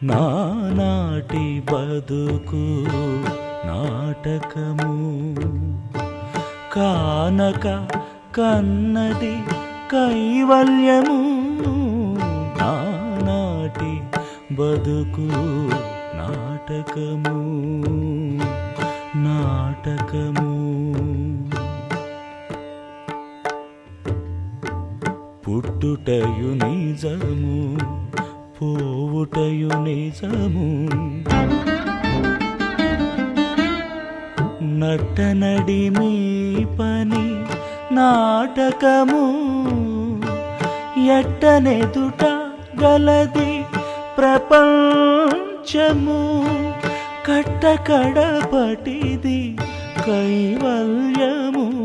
నానాటి బతుకు నాటకము కానక కన్నది కైవల్యము నానాటి బతుకు నాటకము నాటకము పుట్టుటయు నిజము పోవుటయు నిజము నట్టనడి మీ పని నాటకము ఎట్టనెదుట గలది ప్రపంచము కట్టకడపటిది కైవల్యము